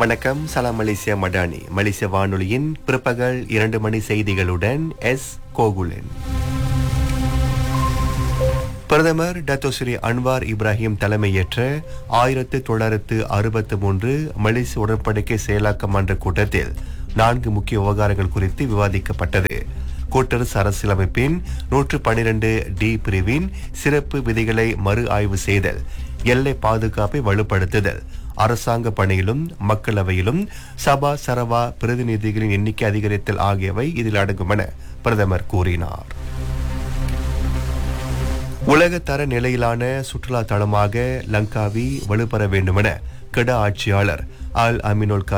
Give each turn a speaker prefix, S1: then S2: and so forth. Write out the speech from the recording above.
S1: வணக்கம் சலாம் மலேசியா மடானி மலேசிய வானொலியின் பிற்பகல் இரண்டு மணி செய்திகளுடன் எஸ் கோகுலன் பிரதமர் டத்தோஸ்ரீ அன்வார் இப்ராஹிம் தலைமையேற்ற ஆயிரத்து தொள்ளாயிரத்து அறுபத்து மூன்று மலேசிய உடன்படிக்கை செயலாக்க மன்ற கூட்டத்தில் நான்கு முக்கிய விவகாரங்கள் குறித்து விவாதிக்கப்பட்டது கூட்டரசு அரசியலமைப்பின் நூற்று பனிரெண்டு டி பிரிவின் சிறப்பு விதிகளை மறு ஆய்வு செய்தல் எல்லை பாதுகாப்பை வலுப்படுத்துதல் அரசாங்க பணியிலும் மக்களவையிலும் சபா சரவா பிரதிநிதிகளின் எண்ணிக்கை அதிகரித்தல் ஆகியவை இதில் அடங்கும் என பிரதமர் கூறினார் உலகத்தர நிலையிலான சுற்றுலா தளமாக லங்காவி வலுப்பெற வேண்டுமென கெட ஆட்சியாளர் அல் அமினுல்